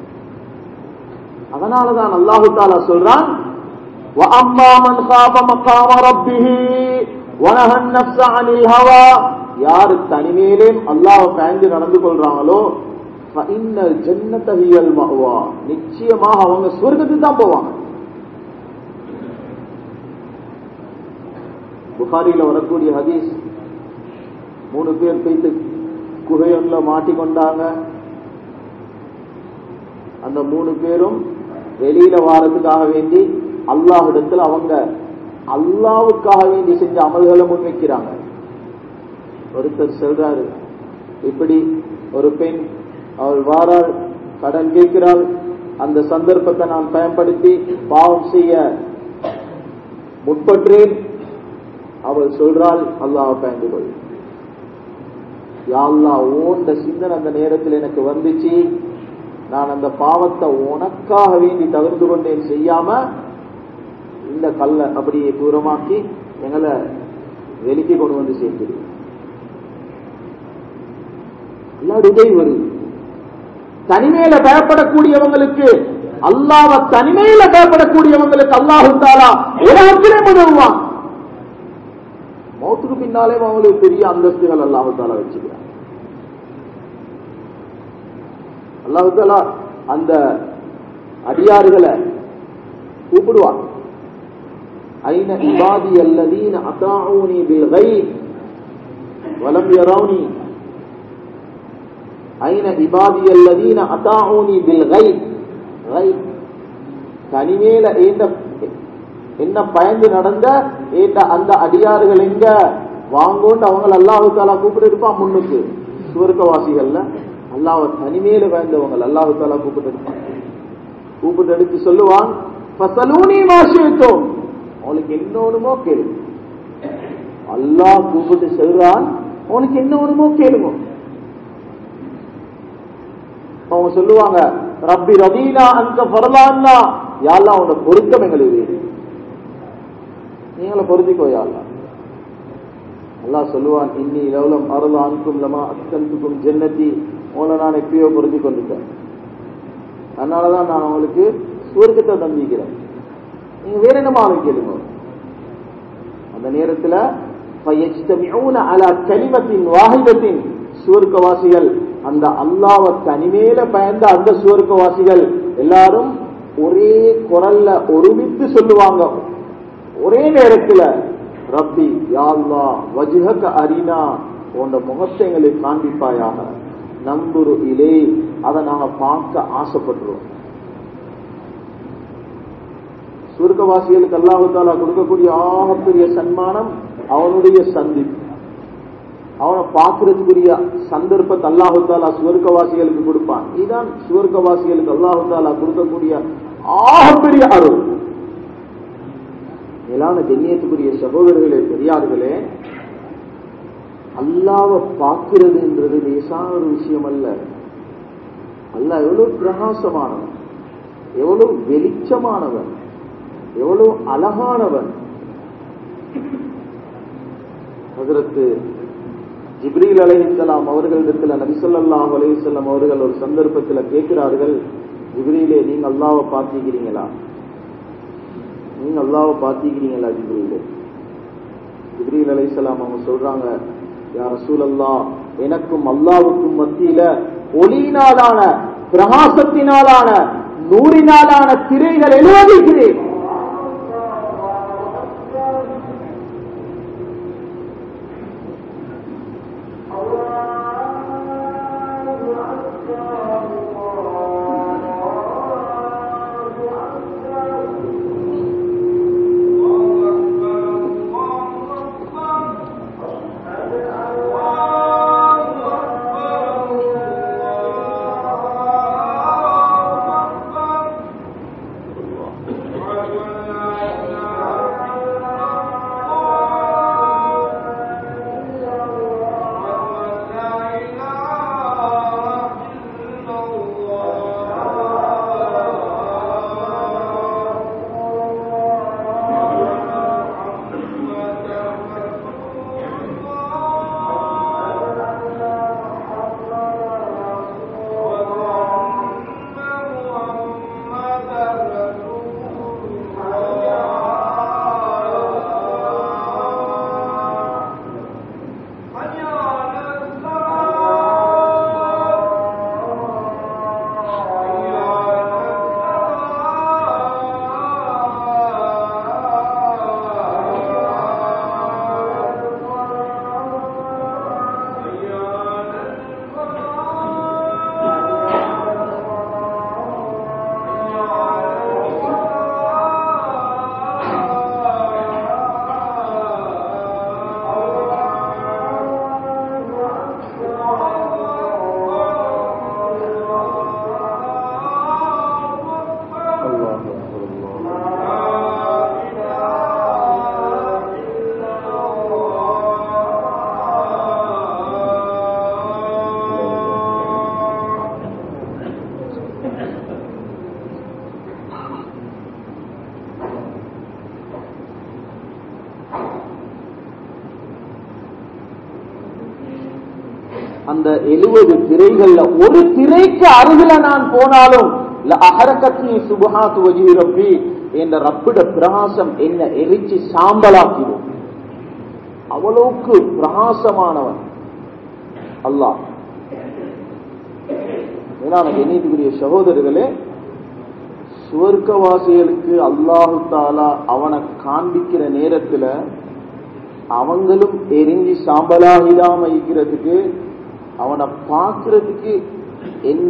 அதனாலதான் அல்லாஹு தாலா சொல்றான் وَأَمَّا مَنْ خَافَ مَقَامَ رَبِّهِ وَنَهَى النَّفْسَ عَنِ الْهَوَى யார் தனிமையிலே அல்லாஹ் பயந்து நடந்து கொள்றாங்களோ فَإِنَّ الْجَنَّةَ هِيَ الْمَأْوَى நிச்சயமாக அவங்க சொர்க்கத்துக்கு தான் போவாங்க புகாரில வரக்கூடிய ஹதீஸ் மூணு பேர் போயிட்டு குகையொன்ல மாட்டிக்கொண்டாங்க அந்த மூணு பேரும் வெளியில வாரத்துக்காக வேண்டி அல்லாஹிடத்தில் அவங்க அல்லாவுக்காக வேண்டி செஞ்ச அமல்களை முன்வைக்கிறாங்க ஒருத்தர் சொல்றாரு இப்படி ஒரு பெண் அவள் வாராள் கடன் கேட்கிறாள் அந்த சந்தர்ப்பத்தை நான் பயன்படுத்தி பாவம் செய்ய முற்பற்றேன் அவள் சொல்றாள் அல்லாஹ் பயந்து கொள் யாழ்லா ஓண்ட சிந்தனை அந்த நேரத்தில் எனக்கு வந்துச்சு நான் அந்த பாவத்தை உனக்காக வேண்டி தவிர்த்து கொண்டேன் செய்யாம இந்த கல்லை அப்படியே தூரமாக்கி எங்களை வெளிக்கு கொண்டு வந்து சேர்த்துடு அல்லாஹ் உதவி வருது தனிமையில பயப்படக்கூடியவங்களுக்கு அல்லாஹ் தனிமையில பயப்படக்கூடியவங்களுக்கு அல்லாஹு தாலா உலகத்திலே உதவுவான் மௌத்துக்கு பின்னாலே அவங்களுக்கு பெரிய அந்தஸ்துகள் அல்லாஹு தாலா வச்சுக்கிறான் அல்லாஹு தாலா அந்த அடியாறுகளை கூப்பிடுவான் ஐன இபாதி அல்லதீன அதாஊனி பில் கைப் வலம் யரௌனி ஐன இபாதி அல்லதீன அதாஊனி பில் கைப் கைப் தனிமேல ஏந்த என்ன பயந்து நடந்த ஏட்ட அந்த அடியார்கள் எங்க வாங்கோண்டு அவங்க அல்லாஹு தாலா கூப்பிட்டு இருப்பான் முன்னுக்கு சுவர்க்கவாசிகள்ல அல்லாஹ் தனிமேல பயந்தவங்க அல்லாஹு தாலா கூப்பிட்டு இருப்பான் கூப்பிட்டு எடுத்து சொல்லுவான் ஃபசலூனி மாஷித்தோம் அவனுக்கு என்ன ஒண்ணுமோ கேளு அல்லாஹ் கூப்பிட்டு சொல்றான் உனக்கு என்ன ஒண்ணுமோ கேளுமோ அவங்க சொல்லுவாங்க ரப்பி ரதீனா அங்க பரலான்னா யாரெல்லாம் அவனோட பொருத்தம் எங்களுக்கு வேறு நீங்கள பொருத்திக்கோ யாரெல்லாம் அல்லாஹ் சொல்லுவான் இன்னி லவ்லம் அருளா அன்கும் லமா அத்தன்துக்கும் ஜன்னதி உங்களை நான் எப்பயோ பொருத்தி கொண்டுட்டேன் அதனாலதான் நான் உங்களுக்கு சுவர்க்கத்தை தந்திக்கிறேன் நீங்க வேற என்ன மாலை கேளுங்க அந்த நேரத்துல கனிமத்தின் வாகிதத்தின் சுவர்க்கவாசிகள் அந்த அல்லாவ தனிமேல பயந்த அந்த சுவர்க்கவாசிகள் எல்லாரும் ஒரே குரல்ல ஒருமித்து சொல்லுவாங்க ஒரே நேரத்துல ரப்பி யாழ்லா வஜுஹக அரினா போன்ற முகத்தை எங்களுக்கு காண்பிப்பாயாக நம்புரு இலே அதை நாங்க பார்க்க ஆசைப்படுறோம் சுருக்கவாசிகளுக்கு அல்லாஹு தாலா கொடுக்கக்கூடிய ஆகப்பெரிய சன்மானம் அவனுடைய சந்திப்பு அவனை பார்க்கறதுக்குரிய சந்தர்ப்பத்தை அல்லாஹு தாலா சுவர்க்கவாசிகளுக்கு கொடுப்பான் இதுதான் சுவர்க்கவாசிகளுக்கு அல்லாஹு தாலா கொடுக்கக்கூடிய ஆகப்பெரிய அருள் மேலான கண்ணியத்துக்குரிய சகோதரர்களே பெரியார்களே அல்லாவை பார்க்கிறதுன்றது லேசான ஒரு விஷயம் அல்ல அல்லாஹ் எவ்வளவு பிரகாசமானவன் எவ்வளவு வெளிச்சமானவன் எவ்வளவு அழகானவன் அதற்கு ஜிப்ரீல் அலைஹிஸ்ஸலாம் அவர்களிடத்தில் நபிசல்லாஹ் அலைஹிஸ்ஸலாம் அவர்கள் ஒரு சந்தர்ப்பத்தில் கேட்கிறார்கள் ஜிப்ரீலே நீங்க அல்லாவை பார்த்திக்கிறீங்களா நீங்க அல்லாவை பார்த்திக்கிறீங்களா ஜிப்ரீலே ஜிப்ரீல் அலைஹிஸ்ஸலாம் அவங்க சொல்றாங்க யார் ரசூலல்லா எனக்கும் அல்லாவுக்கும் மத்தியில ஒளியினாலான பிரகாசத்தினாலான நூறினாலான திரைகள் எழுவதிக்கிறேன் அந்த எழுபது திரைகள்ல ஒரு திரைக்கு அருகில நான் போனாலும் அகரக்கத்தி சுபஹாத்து வஜி ரப்பி என்ற ரப்பிட பிரகாசம் என்ன எரிச்சு சாம்பலாக்கிடும் அவ்வளவுக்கு பிரகாசமானவன் அல்லாஹ் மேலான கண்ணியத்துக்குரிய சகோதரர்களே சுவர்க்கவாசிகளுக்கு அல்லாஹு தாலா அவனை காண்பிக்கிற நேரத்துல அவங்களும் எரிஞ்சு சாம்பலாகிடாம இருக்கிறதுக்கு அவனை பார்க்கறதுக்கு என்ன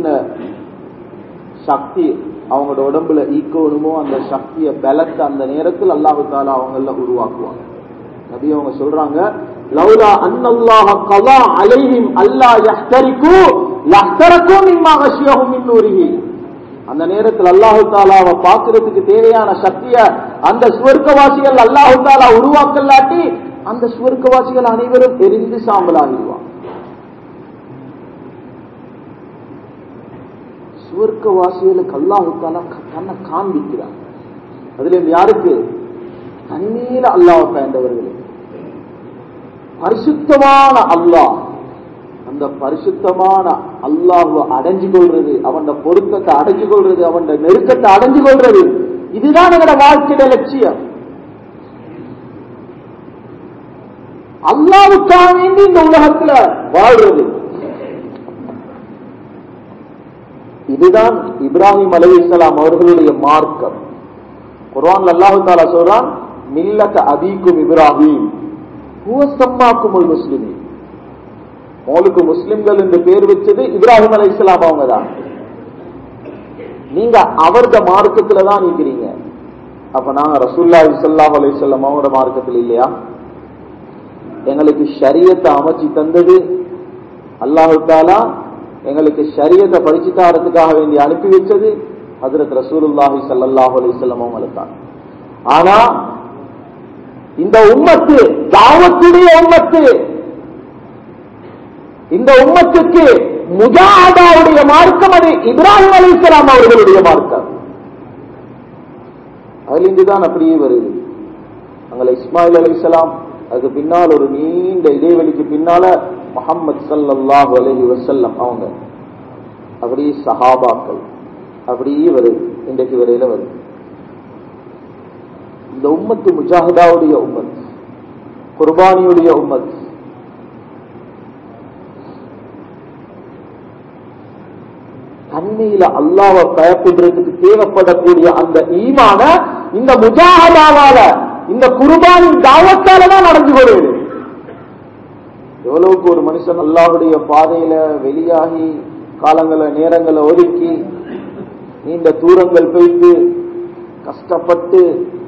சக்தி அவங்களோட உடம்புல ஈக்கணுமோ அந்த சக்திய பலத்தை அந்த நேரத்தில் அல்லாஹு தாலா அவங்கள உருவாக்குவாங்க நபி அவங்க சொல்றாங்க லௌலா அன்னல்லாஹ கலா அலைஹிம் அல்லா யஹ்தரிக்கு லஹ்தரக்கும் மிம்மா கஷியஹும் மின் நூரிஹி அந்த நேரத்தில் அல்லாஹு தாலாவை பார்க்கறதுக்கு தேவையான சக்திய அந்த சுவர்க்கவாசிகள் அல்லாஹு தாலா உருவாக்கலாட்டி அந்த சுவர்க்கவாசிகள் அனைவரும் எரிந்து சாம்பலாகிடுவான் சுவர்க்கவாசிகளுக்கு அல்லாஹு தாலா தன்னை காண்பிக்கிறார் அதுல யாருக்கு தண்ணீர அல்லாஹ் பயந்தவர்களுக்கு பரிசுத்தமான அல்லாஹ் அந்த பரிசுத்தமான அல்லாஹுவ அடைஞ்சு கொள்றது அவன் பொருத்தத்தை அடைஞ்சு கொள்றது அவன் நெருக்கத்தை அடைஞ்சு கொள்றது இதுதான் எங்களோட வாழ்க்கையில லட்சியம் அல்லாவுக்காக வேண்டி இந்த உலகத்துல வாழ்றது இதுதான் இப்ராஹிம் அலி இஸ்லாம் அவர்களுடைய மார்க்கம் குர்ஆன் அல்லாஹு தாலா சொல்றான் மில்லத்த அபீக்கும் இப்ராஹிம் சம்மாக்கும் ஒரு முஸ்லிமி உங்களுக்கு முஸ்லிம்கள் என்று பேர் வச்சது இப்ராஹிம் அலி இஸ்லாம் அவங்க தான் நீங்க அவரது மார்க்கத்துல தான் இருக்கிறீங்க அப்ப நாங்க ரசூல்லா சல்லாஹ் அலிசல்லாம் அவங்களோட மார்க்கத்தில் இல்லையா எங்களுக்கு ஷரியத்தை அமைச்சு தந்தது அல்லாஹு தாலா எங்களுக்கு ஷரியத்தை படிச்சு தரத்துக்காக வேண்டி அனுப்பி வச்சது ஹதரத் ரசூலுல்லாஹி சல்லாஹ் அலிசல்லாம் அவங்களுக்கு தான் ஆனா இந்த உம்மத்து தாவத்துடைய உம்மத்து இந்த உம்மத்துக்கு முஜாஹாவுடைய மார்க்கம் அது இப்ராஹிம் அலி இஸ்லாம் அவர்களுடைய மார்க்கம் அதிலிருந்துதான் அப்படியே வருது அங்கே இஸ்மாயில் அலி இஸ்லாம் அதுக்கு பின்னால் ஒரு நீண்ட இடைவெளிக்கு பின்னால முகமது சல்லாஹு அலஹி வசல்லம் அவங்க அப்படியே சஹாபாக்கள் அப்படியே வருது இன்றைக்கு வரையில வருது இந்த உம்மத்து முஜாஹிதாவுடைய உம்மத் குர்பானியுடைய உம்மத் தன்மையில அல்லாவை பயப்படுறதுக்கு தேவைப்படக்கூடிய அந்த ஈமான இந்த முஜாஹதாவால இந்த குர்பானின் தாவத்தால தான் நடந்து வருது எவ்வளவுக்கு ஒரு மனுஷன் அல்லாவுடைய பாதையில வெளியாகி காலங்களை நேரங்களை ஒதுக்கி நீண்ட தூரங்கள் போயிட்டு கஷ்டப்பட்டு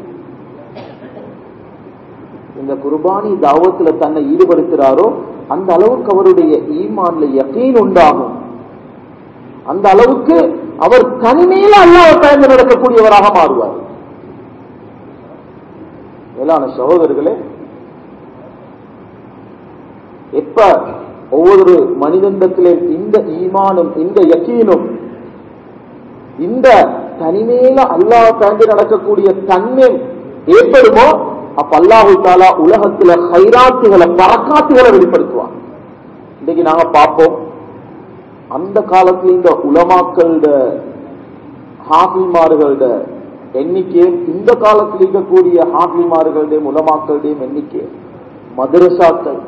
இந்த குர்பானி தாவத்துல தன்னை ஈடுபடுத்துறாரோ அந்த அளவுக்கு அவருடைய ஈமான்ல யக்கீன் உண்டாகும் அந்த அளவுக்கு அவர் தனிமையில அல்லாஹ் பயந்து நடக்கக்கூடியவராக மாறுவார் மேலான சகோதரர்களே எப்ப ஒவ்வொரு மனிதண்டத்திலே இந்த ஈமானும் இந்த யக்கீனும் இந்த தனிமையில அல்லாஹ் பயந்து நடக்கக்கூடிய தன்மை ஏற்படுமோ அப்ப அல்லாஹு தாலா உலகத்துல ஹைராத்துகளை பறக்காத்துகளை வெளிப்படுத்துவான் இன்னைக்கு நாங்க பார்ப்போம் அந்த காலத்துல இந்த உலமாக்களோட ஹாஃபிமார்களோட எண்ணிக்கையும் இந்த காலத்தில் இருக்கக்கூடிய ஹாஃபிமார்களுடையும் உலமாக்களுடையும் எண்ணிக்கை மதரசாக்கள்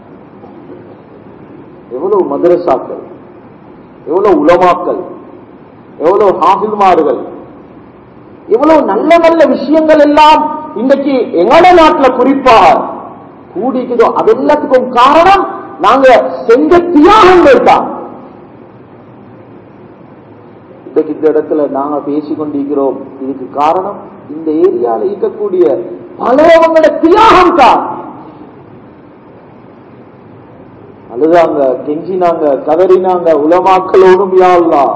எவ்வளவு மதரசாக்கள் எவ்வளவு உலமாக்கள் எவ்வளவு ஹாஃபில்மார்கள் எவ்வளவு நல்ல நல்ல விஷயங்கள் எல்லாம் இன்றைக்கு எங்களோட நாட்டுல குறிப்பாக கூடிக்குதோ அது எல்லாத்துக்கும் காரணம் நாங்க செஞ்ச தியாகங்கள் தான் இன்றைக்கு இந்த இடத்துல நாங்க பேசிக் கொண்டிருக்கிறோம் இதுக்கு காரணம் இந்த ஏரியால இருக்கக்கூடிய பலவங்களோட தியாகம் தான் அழுதாங்க கெஞ்சினாங்க கதறினாங்க உலமாக்களோடும் யாழ்லா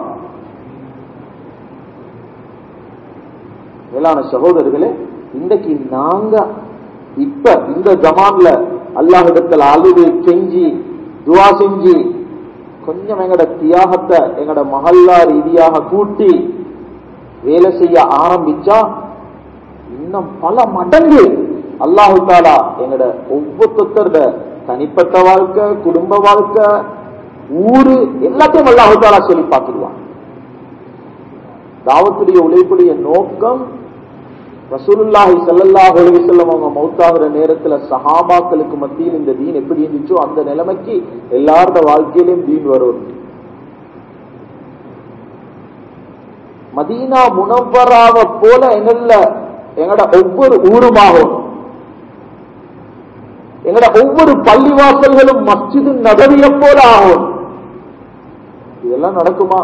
மேலான சகோதரர்களே இன்றைக்கு நாங்க இப்ப இந்த ஜமான்ல அல்லாஹிடத்தில் அழுது கெஞ்சி துவா செஞ்சு கொஞ்சம் எங்கட தியாகத்தை எங்கட மகல்லா ரீதியாக கூட்டி வேலை செய்ய ஆரம்பிச்சா இன்னும் பல மடங்கு அல்லாஹு தாலா எங்கட ஒவ்வொருத்தரோட தனிப்பட்ட வாழ்க்கை குடும்ப வாழ்க்கை ஊரு எல்லாத்தையும் அல்லாஹாலா சொல்லி பார்த்துடுவான் தாவத்துடைய உழைப்புடைய நோக்கம் ரசூலுல்லாஹி ஸல்லல்லாஹு அலைஹி வஸல்லம் அவங்க மௌத்தாகிற நேரத்துல சஹாபாக்களுக்கு மத்தியில் இந்த தீன் எப்படி இருந்துச்சோ அந்த நிலைமைக்கு எல்லாரோட வாழ்க்கையிலும் தீன் வரும் மதீனா முனவராவ போல எங்கள்ல எங்கட ஒவ்வொரு ஊருமாகும் எங்கட ஒவ்வொரு பள்ளிவாசல்களும் மஸ்ஜிது நபவிய போல ஆகும் இதெல்லாம் நடக்குமா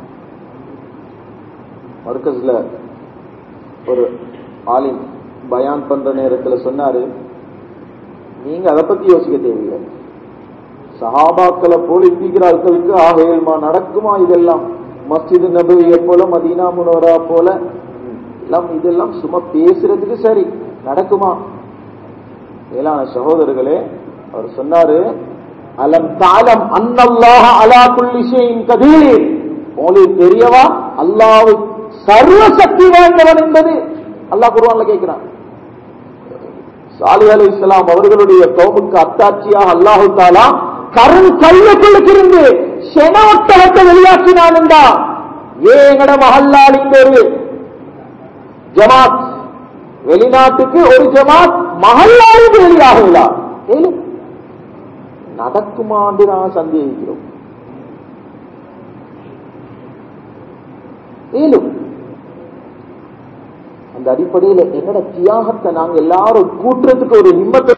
மர்க்கஸ்ல ஒரு ஆலிம் பயான் பண்ற நேரத்துல சொன்னாரு நீங்க அதை பத்தி யோசிக்க தேவையில்லை சஹாபாக்களை போல இருக்கிற ஆட்களுக்கு ஆகையல்மா நடக்குமா இதெல்லாம் மஸ்ஜிது நபவியை போல மதீனா முனோரா போல எல்லாம் இதெல்லாம் சும்மா பேசுறதுக்கு சரி நடக்குமா மேலான சகோதரர்களே அவர் சொன்னாரு அலம் தாலம் அன்னல்லாஹ அலா குல்லி ஷைஇன் கதீர் உங்களுக்கு தெரியவா அல்லாஹ் சர்வ சக்தி வாய்ந்தவன் என்பது அல்லாஹ் குர்ஆன்ல கேட்கிறான் சாலிஹ் அலைஹிஸ்ஸலாம் அவர்களுடைய கௌமுக்கு அத்தாட்சியாக அல்லாஹு தாலா கரும் கல்லுக்குள்ளிருந்து சென ஒட்டகத்தை வெளியாக்கினான் என்றா ஏங்கட மஹல்லாலிங்க ஒரு ஜமாத் வெளிநாட்டுக்கு ஒரு ஜமாத் மஹல்லாலிக்கு வெளியாகலா ஏழு நடக்குமாண்டு நான் சந்தேகிக்கிறோம் மேலும் அந்த அடிப்படையில் எங்கட தியாகத்தை நாங்க எல்லாரும் கூட்டுறதுக்கு ஒரு நிம்மத்தை